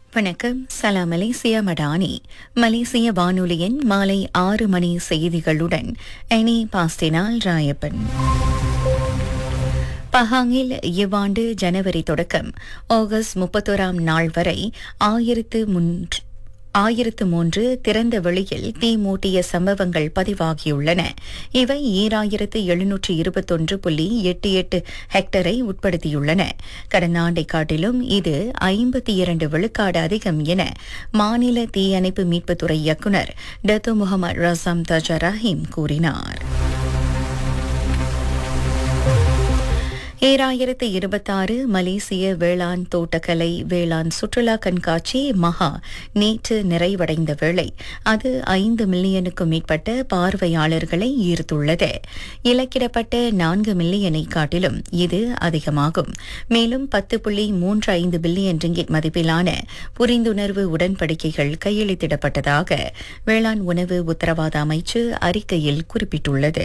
வணக்கம் சலாம் மலேசியா மடானி மலேசிய வானொலியின் மாலை ஆறு மணி செய்திகளுடன் எனி பாஸ்டினால் ராயப்பன் பஹாங்கில் இவ்வாண்டு ஜனவரி தொடக்கம் ஆகஸ்ட் முப்பத்தோராம் நாள் வரை ஆயிரத்து மூன்று ஆயிரத்து மூன்று திறந்த வெளியில் தீ மூட்டிய சம்பவங்கள் பதிவாகியுள்ளன இவை ஈராயிரத்து எழுநூற்று இருபத்தொன்று புள்ளி எட்டு எட்டு ஹெக்டரை உட்படுத்தியுள்ளன கடந்த ஆண்டை காட்டிலும் இது ஐம்பத்தி இரண்டு விழுக்காடு அதிகம் என மாநில தீயணைப்பு மீட்புத்துறை இயக்குநர் Datuk Mohamed Razam Taja Rahim கூறினார் ஏழாயிரத்து இருபத்தாறு மலேசிய வேளாண் தோட்டக்கலை வேளாண் சுற்றுலா கண்காட்சி மகா நேற்று நிறைவடைந்த வேளை அது ஐந்து மில்லியனுக்கும் மேற்பட்ட பார்வையாளர்களை ஈர்த்துள்ளது இலக்கிடப்பட்ட நான்கு மில்லியனை காட்டிலும் இது அதிகமாகும் மேலும் பத்து புள்ளி மூன்று ஐந்து பில்லியன் ரிங்கிட் மதிப்பிலான புரிந்துணர்வு உடன்படிக்கைகள் கையெழுத்திடப்பட்டதாக வேளாண் உணவு உத்தரவாத அமைச்சு அறிக்கையில் குறிப்பிட்டுள்ளது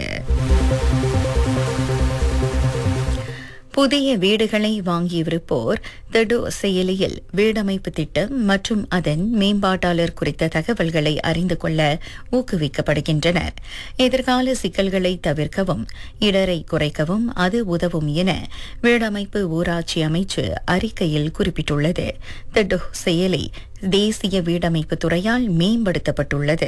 புதிய வீடுகளை வாங்கியிருப்போர் தெடு செயலியில் வீடமைப்பு திட்டம் மற்றும் அதன் மேம்பாட்டாளர் குறித்த தகவல்களை அறிந்து கொள்ள ஊக்குவிக்கப்படுகின்றனர் எதிர்கால சிக்கல்களை தவிர்க்கவும் இடரை குறைக்கவும் அது உதவும் என வீடமைப்பு ஊராட்சி அமைச்சு அறிக்கையில் குறிப்பிட்டுள்ளது தெடு செயலி தேசிய வீடமைப்பு துறையால் மேம்படுத்தப்பட்டுள்ளது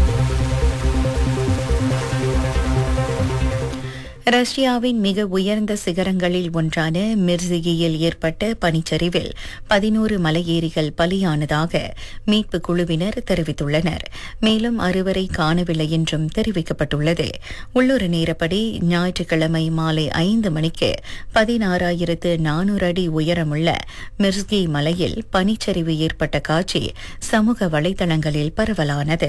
ரஷ்யாவின் மிக உயர்ந்த சிகரங்களில் ஒன்றான மிர்சிகியில் ஏற்பட்ட பனிச்சரிவில் பதினோரு மலையேறிகள் பலியானதாக மீட்பு குழுவினர் தெரிவித்துள்ளனர் மேலும் அறுவரை காணவில்லை என்றும் தெரிவிக்கப்பட்டுள்ளது உள்ளூர் நேரப்படி ஞாயிற்றுக்கிழமை மாலை ஐந்து மணிக்கு பதினாறாயிரத்து நானூறு அடி உயரமுள்ள மிர்ஸ்கி மலையில் பனிச்சரிவு ஏற்பட்ட காட்சி சமூக வலைதளங்களில் பரவலானது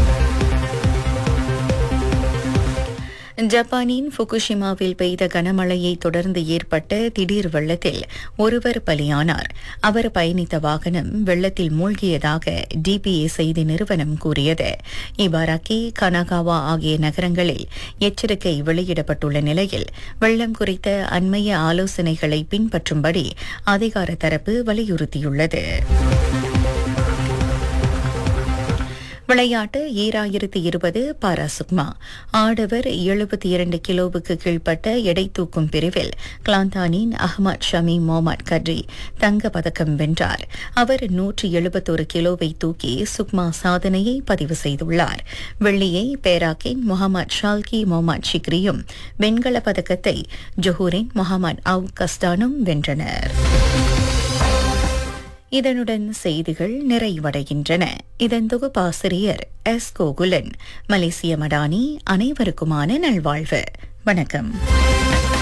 ஜப்பானின் புகுஷிமாவில் பெய்த கனமழையை தொடர்ந்து ஏற்பட்ட திடீர் வெள்ளத்தில் ஒருவர் பலியானார் அவர் பயணித்த வாகனம் வெள்ளத்தில் மூழ்கியதாக டிபிஏ செய்தி நிறுவனம் கூறியது இபாராக்கி கனகாவா ஆகிய நகரங்களில் எச்சரிக்கை வெளியிடப்பட்டுள்ள நிலையில் வெள்ளம் குறித்த அண்மைய ஆலோசனைகளை பின்பற்றும்படி அதிகார தரப்பு வலியுறுத்தியுள்ளது விளையாட்டு ஈராயிரத்து இருபது பாராசுக்மா ஆடவர் எழுபத்தி இரண்டு கிலோவுக்கு கீழ்ப்பட்ட எடை தூக்கும் பிரிவில் கிளாந்தானின் அஹ்மத் ஷமி மொஹமட் கட்ரி தங்க பதக்கம் வென்றார் அவர் நூற்று எழுபத்தொரு கிலோவை தூக்கி சுக்மா சாதனையை பதிவு செய்துள்ளார் வெள்ளியை பேராக்கின் முகமது ஷால்கி மொஹமட் ஷிக்ரியும் வெண்கல பதக்கத்தை ஜொஹூரின் முகமது அவு கஸ்டானும் வென்றனர் இதனுடன் செய்திகள் நிறைவடைகின்றன இதன் தொகுப்பாசிரியர் எஸ் கோகுலன் மலேசிய மடானி அனைவருக்குமான நல்வாழ்வு வணக்கம்